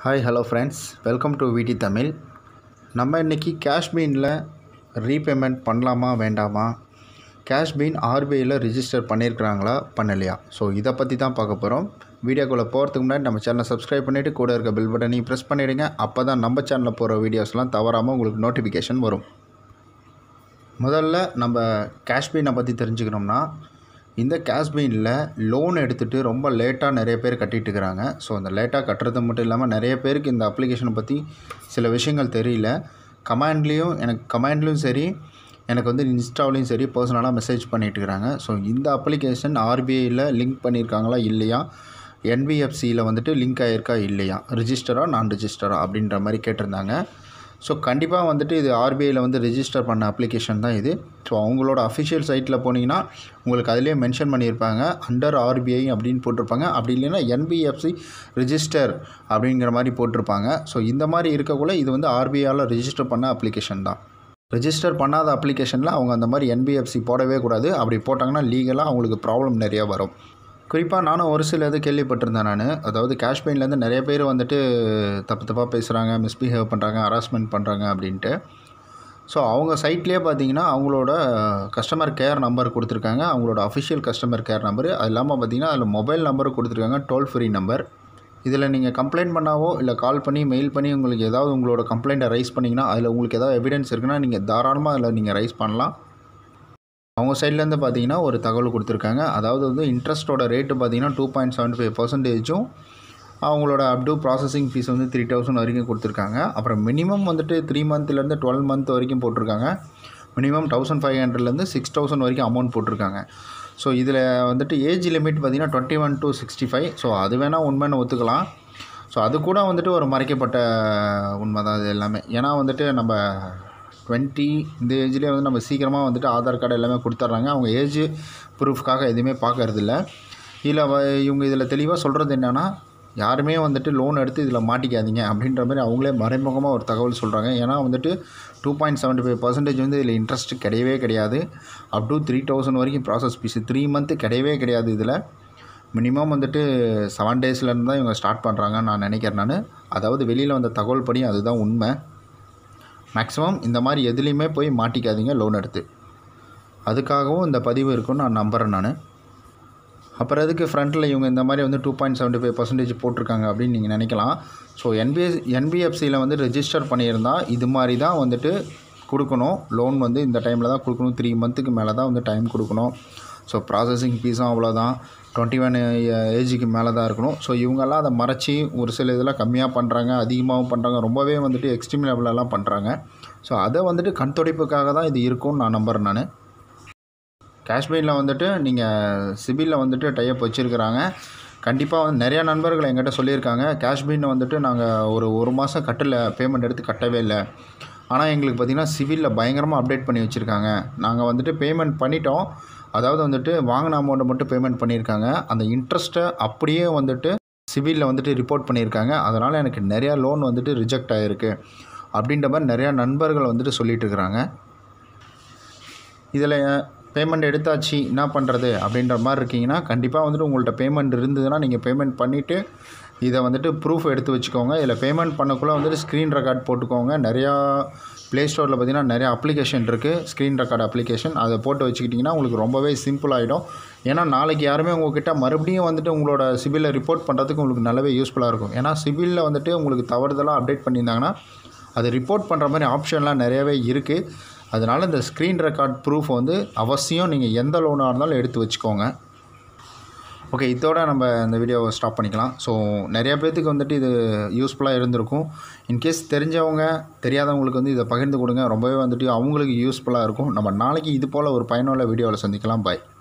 hi hello friends welcome to V D Tamil நம்ம இன்றைக்கி கேஷ்பீனில் repayment பண்ணலாமா வேண்டாமா கேஷ்பீன் ஆர்பிஐயில் ரிஜிஸ்டர் பண்ணியிருக்கிறாங்களா பண்ணலையா ஸோ இதை பற்றி தான் பார்க்க போகிறோம் வீடியோக்குள்ளே போகிறதுக்கு முன்னாடி நம்ம சேனலை சப்ஸ்கிரைப் பண்ணிவிட்டு கூட இருக்க பில் பட்டனையும் ப்ரெஸ் பண்ணிவிடுங்க அப்போ தான் நம்ம சேனலில் போகிற வீடியோஸ்லாம் தவறாமல் உங்களுக்கு நோட்டிஃபிகேஷன் வரும் முதல்ல நம்ம கேஷ்பீனை பற்றி தெரிஞ்சுக்கணும்னா இந்த கேஷ்பீனில் லோன் எடுத்துகிட்டு ரொம்ப லேட்டாக நிறைய பேர் கட்டிட்டு இருக்கிறாங்க ஸோ அந்த லேட்டாக கட்டுறது மட்டும் இல்லாமல் நிறைய பேருக்கு இந்த அப்ளிகேஷனை பற்றி சில விஷயங்கள் தெரியல கமாண்ட்லேயும் எனக்கு கமாண்ட்லேயும் சரி எனக்கு வந்து இன்ஸ்டாவிலையும் சரி பர்சனலாக மெசேஜ் பண்ணிட்டு இருக்கிறாங்க ஸோ இந்த அப்ளிகேஷன் ஆர்பிஐயில் லிங்க் பண்ணியிருக்காங்களா இல்லையா என்பிஎஃப்சியில் வந்துட்டு லிங்க் ஆகிருக்கா இல்லையா ரிஜிஸ்டரா நான் ரிஜிஸ்டரா அப்படின்ற மாதிரி கேட்டிருந்தாங்க ஸோ கண்டிப்பாக வந்துட்டு இது ஆர்பிஐயில் வந்து ரிஜிஸ்டர் பண்ண அப்ளிகேஷன் தான் இது ஸோ அவங்களோட அஃபிஷியல் சைட்டில் போனீங்கன்னா உங்களுக்கு அதிலே மென்ஷன் பண்ணியிருப்பாங்க அண்டர் ஆர்பிஐ அப்படின்னு போட்டிருப்பாங்க அப்படி இல்லைன்னா என்பிஎஃப்சி ரிஜிஸ்டர் அப்படிங்கிற மாதிரி போட்டிருப்பாங்க ஸோ இந்த மாதிரி இருக்கக்குள்ள இது வந்து ஆர்பிஐயால் ரிஜிஸ்டர் பண்ண அப்ளிகேஷன் தான் ரிஜிஸ்டர் பண்ணாத அப்ளிகேஷனில் அவங்க அந்த மாதிரி என்பிஎஃப்சி போடவே கூடாது அப்படி போட்டாங்கன்னா லீகலாக அவங்களுக்கு ப்ராப்ளம் நிறையா வரும் குறிப்பாக நானும் ஒரு சில இது கேள்விப்பட்டிருந்தேன் நான் அதாவது கேஷ்பெயின்லேருந்து நிறைய பேர் வந்துட்டு தப்பு தப்பாக பேசுகிறாங்க மிஸ்பிஹேவ் பண்ணுறாங்க ஹராஸ்மெண்ட் பண்ணுறாங்க அப்படின்ட்டு ஸோ அவங்க சைட்லேயே பார்த்தீங்கன்னா அவங்களோட கஸ்டமர் கேர் நம்பர் கொடுத்துருக்காங்க அவங்களோட அஃபிஷியல் கஸ்டமர் கேர் நம்பர் அது இல்லாமல் பார்த்தீங்கன்னா அதில் மொபைல் நம்பர் கொடுத்துருக்காங்க டோல் ஃப்ரீ நம்பர் இதில் நீங்கள் கம்ப்ளைண்ட் பண்ணாவோ இல்லை கால் பண்ணி மெயில் பண்ணி உங்களுக்கு ஏதாவது உங்களோட கம்ப்ளைண்ட்டை ரைஸ் பண்ணிங்கன்னா அதில் உங்களுக்கு ஏதாவது எவிடன்ஸ் இருக்குன்னா நீங்கள் தாராளமாக அதில் நீங்கள் ரைஸ் பண்ணலாம் அவங்க சைட்லேருந்து பார்த்தீங்கன்னா ஒரு தகவல் கொடுத்துருக்காங்க அதாவது வந்து இன்ட்ரெஸ்ட்டோட ரேட்டு பார்த்தீங்கன்னா டூ பாயிண்ட் செவன்ட்டி ஃபைவ் பர்சன்டேஜும் அவங்களோட அப்டூ ப்ராசஸிங் ஃபீஸ் வந்து த்ரீ தௌசண்ட் வரைக்கும் கொடுத்துருக்காங்க அப்புறம் மினிமம் வந்துட்டு த்ரீ மந்த்லேருந்து டுவெல் மந்த் வரைக்கும் போட்டிருக்காங்க மினிமம் தௌசண்ட் ஃபைவ் ஹண்ட்ரட்லேருந்து சிக்ஸ் தௌசண்ட் வரைக்கும் அமௌண்ட் போட்டிருக்காங்க ஸோ இதில் வந்துட்டு ஏஜ் லிமிட் பார்த்திங்கன்னா twenty one to sixty five so அது வேணால் உண்மைன்னு ஒத்துக்கலாம் ஸோ அது கூட வந்துட்டு ஒரு மறைக்கப்பட்ட உண்மை தான் இது எல்லாமே ஏன்னா வந்துட்டு நம்ம டுவெண்ட்டி இந்த ஏஜ்லேயே வந்து நம்ம சீக்கிரமாக வந்துட்டு ஆதார் கார்டு எல்லாமே கொடுத்துட்றாங்க அவங்க ஏஜ் ப்ரூஃப்காக எதுவுமே பார்க்கறதில்ல இல்லை இவங்க இதில் தெளிவாக சொல்கிறது என்னென்னா யாருமே வந்துட்டு லோன் எடுத்து இதில் மாட்டிக்காதீங்க அப்படின்ற மாதிரி அவங்களே மறைமுகமாக ஒரு தகவல் சொல்கிறாங்க ஏன்னா வந்துட்டு two point seventy five percentage வந்து இதில் இன்ட்ரெஸ்ட் கிடையவே கிடையாது அப் டு த்ரீ தௌசண்ட் வரைக்கும் ப்ராசஸ் ஃபீஸ் த்ரீ மந்த்து கிடையவே கிடையாது இதில் மினிமம் வந்துட்டு செவன் டேஸ்லேருந்து தான் இவங்க ஸ்டார்ட் பண்ணுறாங்கன்னு நான் நினைக்கிறேன் நான் அதாவது வெளியில் வந்த தகவல் படி அதுதான் உண்மை மேக்ஸிமம் இந்த மாதிரி எதுலேயுமே போய் மாட்டிக்காதீங்க லோன் எடுத்து அதுக்காகவும் இந்த பதிவு இருக்குன்னு நான் நம்புகிறேன் நான் அப்புறம் எதுக்கு ஃப்ரண்ட்டில் இவங்க இந்த மாதிரி வந்து two point seventy five percentage போட்டிருக்காங்க அப்படின்னு நீங்கள் நினைக்கலாம் ஸோ என்பிஎஸ் என்பிஎஃப்சியில் வந்து ரெஜிஸ்டர் பண்ணியிருந்தால் இது மாதிரி தான் வந்துட்டு கொடுக்கணும் லோன் வந்து இந்த டைமில் தான் கொடுக்கணும் த்ரீ மந்த்துக்கு மேலே தான் வந்து டைம் கொடுக்கணும் ஸோ ப்ராசஸிங் ஃபீஸும் அவ்வளோதான் டுவெண்ட்டி ஒன் ஏஜுக்கு மேலே தான் இருக்கணும் ஸோ இவங்கெல்லாம் அதை மறைச்சி ஒரு சில இதெல்லாம் கம்மியாக பண்ணுறாங்க அதிகமாகவும் பண்ணுறாங்க ரொம்பவே வந்துட்டு எக்ஸ்ட்ரீம் லெவலெல்லாம் பண்ணுறாங்க ஸோ அதை வந்துட்டு கண் துடைப்புக்காக தான் இது இருக்கும்னு நான் நம்புகிறேன் நான் காஷ்மீரில் வந்துட்டு நீங்கள் சிபிலில் வந்துட்டு டைப் வச்சுருக்கிறாங்க கண்டிப்பாக வந்து நிறையா நண்பர்கள் எங்கிட்ட சொல்லியிருக்காங்க காஷ்மீரில் வந்துட்டு நாங்கள் ஒரு ஒரு மாதம் கட்டல பேமெண்ட் எடுத்து கட்டவே இல்லை ஆனால் எங்களுக்கு பார்த்திங்கன்னா சிவிலில் பயங்கரமாக அப்டேட் பண்ணி வச்சுருக்காங்க நாங்கள் வந்துட்டு பேமெண்ட் பண்ணிட்டோம் அதாவது வந்துட்டு வாங்கின அமௌண்ட்டை மட்டும் பேமெண்ட் பண்ணியிருக்காங்க அந்த இன்ட்ரெஸ்ட்டை அப்படியே வந்துட்டு சிவிலில் வந்துட்டு ரிப்போர்ட் பண்ணியிருக்காங்க அதனால் எனக்கு நிறையா லோன் வந்துட்டு ரிஜெக்ட் ஆகிருக்கு அப்படின்ற மாதிரி நிறையா நண்பர்கள் வந்துட்டு சொல்லிகிட்டு இருக்கிறாங்க இதில் பேமெண்ட் எடுத்தாச்சு என்ன பண்ணுறது அப்படின்ற மாதிரி இருக்கீங்கன்னா கண்டிப்பாக வந்துட்டு உங்கள்கிட்ட பேமெண்ட் இருந்ததுன்னா நீங்கள் பேமெண்ட் பண்ணிவிட்டு இதை வந்துட்டு ப்ரூஃப் எடுத்து வச்சுக்கோங்க இதில் பேமெண்ட் பண்ணக்குள்ளே வந்துட்டு ஸ்க்ரீன் ரெக்கார்ட் போட்டுக்கோங்க நிறையா ப்ளே ஸ்டோரில் பார்த்தீங்கன்னா நிறையா அப்ளிகேஷன் இருக்குது ஸ்க்ரீன் ரெக்கார்ட் அப்ளிகேஷன் அதை போட்டு வச்சுக்கிட்டிங்கன்னா உங்களுக்கு ரொம்பவே சிம்பிள் ஆகிடும் ஏன்னா நாளைக்கு யாருமே உங்கள்கிட்ட மறுபடியும் வந்துட்டு உங்களோட சிபிலில் ரிப்போர்ட் பண்ணுறதுக்கு உங்களுக்கு நல்லாவே யூஸ்ஃபுல்லாக இருக்கும் ஏன்னா சிபிலில் வந்துட்டு உங்களுக்கு தவறுதலாக அப்டேட் பண்ணியிருந்தாங்கன்னா அது ரிப்போர்ட் பண்ணுற மாதிரி ஆப்ஷன்லாம் நிறையவே இருக்குது அதனால் இந்த ஸ்க்ரீன் ரெக்கார்ட் ப்ரூஃப் வந்து அவசியம் நீங்கள் எந்த லோனாக இருந்தாலும் எடுத்து வச்சுக்கோங்க ஓகே இதோட நம்ம இந்த வீடியோவை ஸ்டாப் பண்ணிக்கலாம் ஸோ நிறைய பேர்த்துக்கு வந்துட்டு இது யூஸ்ஃபுல்லாக இருந்திருக்கும் இன்கேஸ் தெரிஞ்சவங்க தெரியாதவங்களுக்கு வந்து இதை பகிர்ந்து கொடுங்க ரொம்பவே வந்துட்டு அவங்களுக்கு யூஸ்ஃபுல்லாக இருக்கும் நம்ம நாளைக்கு இது போல் ஒரு பயனுள்ள வீடியோவில் சந்திக்கலாம் பாய்